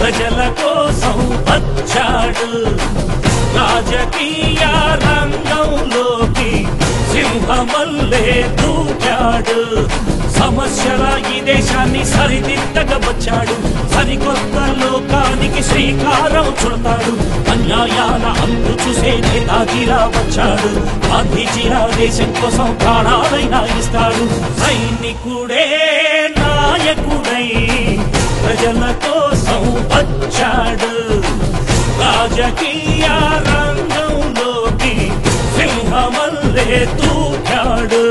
ప్రజల కోసం వచ్చాడు రాజకీయ రంగంలోకి సింహమల్లే దూకాడు సమస్యల ఈ దేశాన్ని సరిదిద్దగా వచ్చాడు సరికొత్త లోకానికి శ్రీకారం చుడతాడు అన్యాయాల అంతు చూసే నేతాజీలా వచ్చాడు గాంధీజీలా దేశం కోసం ప్రాణాలైనా ఇస్తాడు సైనికుడే నాయకుడై ప్రజల కోసం వచ్చాడు రాజకీయ రంగంలోకి సింహమల్లే తూకాడు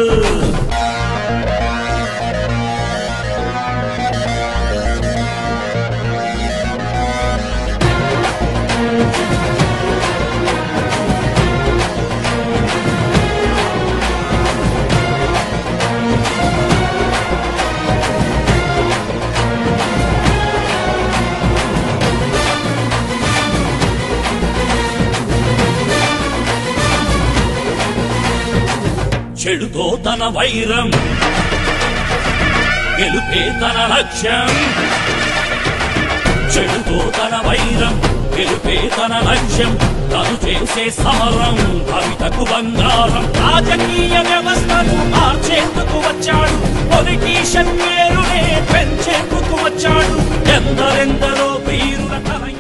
చెడుతో తన వైరం గెలుపే తన లక్ష్యం చెడుతో తన వైరం గెలుపే తన లక్ష్యం తను చేసే సమరం కవితకు బంగారం రాజకీయ వ్యవస్థను మార్చేందుకు వచ్చాడు పొలిటీషియన్ పేరునే పెంచేందుకు వచ్చాడు ఎందరెందరో వీరుల తనయ